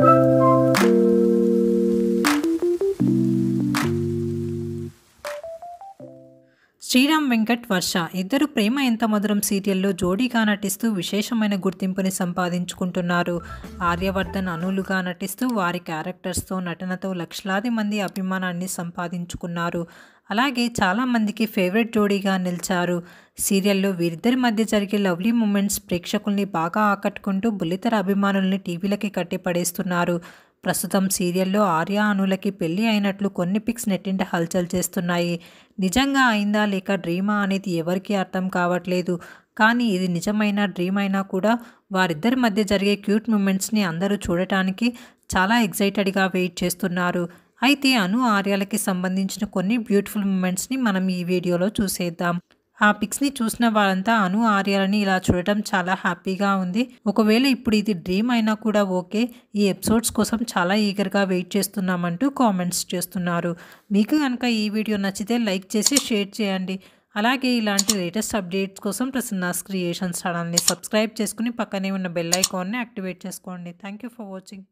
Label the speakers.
Speaker 1: శ్రీరామ్ వెంకట్ వర్ష ఇద్దరు ప్రేమ ఎంత మధురం సీరియల్లో జోడీగా నటిస్తూ విశేషమైన గుర్తింపుని సంపాదించుకుంటున్నారు ఆర్యవర్ధన్ అనులుగా నటిస్తూ వారి క్యారెక్టర్స్తో నటనతో లక్షలాది మంది అభిమానాన్ని సంపాదించుకున్నారు అలాగే చాలామందికి ఫేవరెట్ జోడీగా నిలిచారు సీరియల్లో వీరిద్దరి మధ్య జరిగే లవ్లీ మూమెంట్స్ ప్రేక్షకుల్ని బాగా ఆకట్టుకుంటూ బుల్లితెర అభిమానుల్ని టీవీలకి కట్టిపడేస్తున్నారు ప్రస్తుతం సీరియల్లో ఆర్య అనులకి పెళ్లి అయినట్లు కొన్ని పిక్స్ నెట్టింట హల్చల్ చేస్తున్నాయి నిజంగా అయిందా లేక డ్రీమా అనేది ఎవరికీ అర్థం కావట్లేదు కానీ ఇది నిజమైన డ్రీమ్ అయినా కూడా వారిద్దరి మధ్య జరిగే క్యూట్ మూమెంట్స్ని అందరూ చూడటానికి చాలా ఎగ్జైటెడ్గా వెయిట్ చేస్తున్నారు అయితే అను ఆర్యాలకి సంబంధించిన కొన్ని బ్యూటిఫుల్ మూమెంట్స్ని మనం ఈ వీడియోలో చూసేద్దాం ఆ పిక్స్ని చూసిన వారంతా అను ఆర్యాలని ఇలా చూడటం చాలా హ్యాపీగా ఉంది ఒకవేళ ఇప్పుడు ఇది డ్రీమ్ అయినా కూడా ఓకే ఈ ఎపిసోడ్స్ కోసం చాలా ఈగర్గా వెయిట్ చేస్తున్నామంటూ కామెంట్స్ చేస్తున్నారు మీకు కనుక ఈ వీడియో నచ్చితే లైక్ చేసి షేర్ చేయండి అలాగే ఇలాంటి లేటెస్ట్ అప్డేట్స్ కోసం ప్రసన్నాస్ క్రియేషన్స్ ఛానల్ని సబ్స్క్రైబ్ చేసుకుని పక్కనే ఉన్న బెల్ ఐకాన్ని యాక్టివేట్ చేసుకోండి థ్యాంక్ యూ ఫర్ వాచింగ్